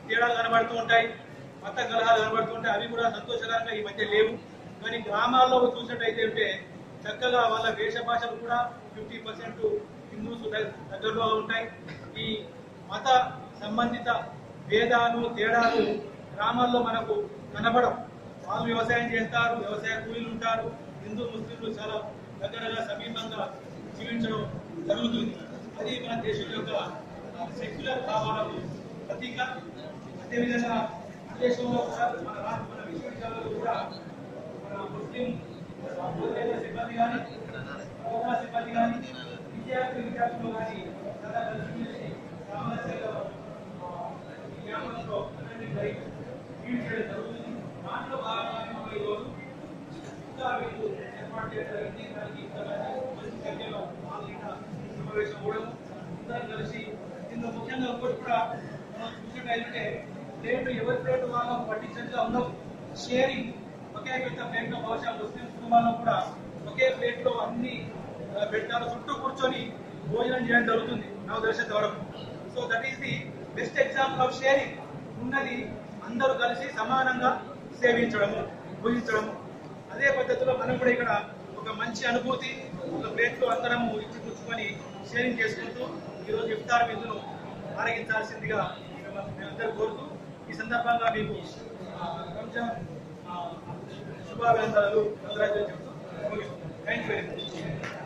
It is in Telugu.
తేడాలు కనబడుతూ ఉంటాయి మత కలహాలు కనబడుతూ ఉంటాయి అవి కూడా సంతోషకరంగా ఈ మధ్య లేవు కానీ గ్రామాల్లో చూసినట్టయితే ఉంటే చక్కగా వాళ్ళ వేష భాషలు కూడా ఫిఫ్టీ పర్సెంట్ హిందూస్ దగ్గరలో ఉంటాయి ఈ మత సంబంధిత భేదాలు తేడాలు గ్రామాల్లో మనకు కనబడం వాళ్ళు వ్యవసాయం చేస్తారు వ్యవసాయ కూలీలు ఉంటారు హిందూ ముస్లింలు చాలా దగ్గరగా సమీపంగా జీవించడం జరుగుతుంది అది మన దేశం యొక్క సెక్యులర్ భావాలకు ప్రతీక అదేవిధంగా మన దేశంలో కూడా మన రాష్ట్ర మన విశ్వవిద్యాలయాలు కూడా మన ముస్లిం బోధన సిబ్బంది కానీ బోధన సిబ్బంది కానీ విద్యార్థి విద్యార్థులు కానీ చాలా కలిసిమెలిసి సామరస్యంగా ఆ, ఈ క్యాంపస్లో అన్ని జరిగి లీడ్ చేయడం జరుగుతుంది దాంట్లో భాగంగా మనం ఈరోజు ఇంకా వీళ్ళు ఏర్పాటు చేయడం జరిగింది దానికి ఇంతమంది మంచి సంఖ్యలో పాల్గొన్న సమావేశం కూడా అందరం కలిసి ఇందులో ముఖ్యంగా ఇంకోటి కూడా మనం చూసినట్టయితే ప్లేట్ ఎవరి ప్లేట్ వాళ్ళకు పట్టించినట్టుగా ఉండవు షేరింగ్ ఒకే పెద్ద ప్లేట్ లో బహుశా ముస్లిం కుటుంబాల్లో కూడా ఒకే ప్లేట్ లో అన్ని ఆ, పెట్టాలి చుట్టూ కూర్చొని భోజనం చేయడం జరుగుతుంది నాకు తెలిసిన వరకు so that is the best example of sharing ఉన్నది అందరూ కలిసి సమానంగా సేవించడము భుజించడము అదే పద్ధతిలో మనం కూడా ఇక్కడ ఒక మంచి అనుభూతి ఒక ప్లేట్ లో అందరము ఇచ్చి పుచ్చుకొని షేరింగ్ చేసుకుంటూ ఈరోజు ఇఫ్తార్ విందును ఆరగించాల్సిందిగా మేమందరూ కోరుతూ ఈ సందర్భంగా మీకు ఆ, రంజాన్ ఆ, శుభాభినందనలు కంగ్రాచులేషన్ చెప్తూ థ్యాంక్ యూ వెరీ మచ్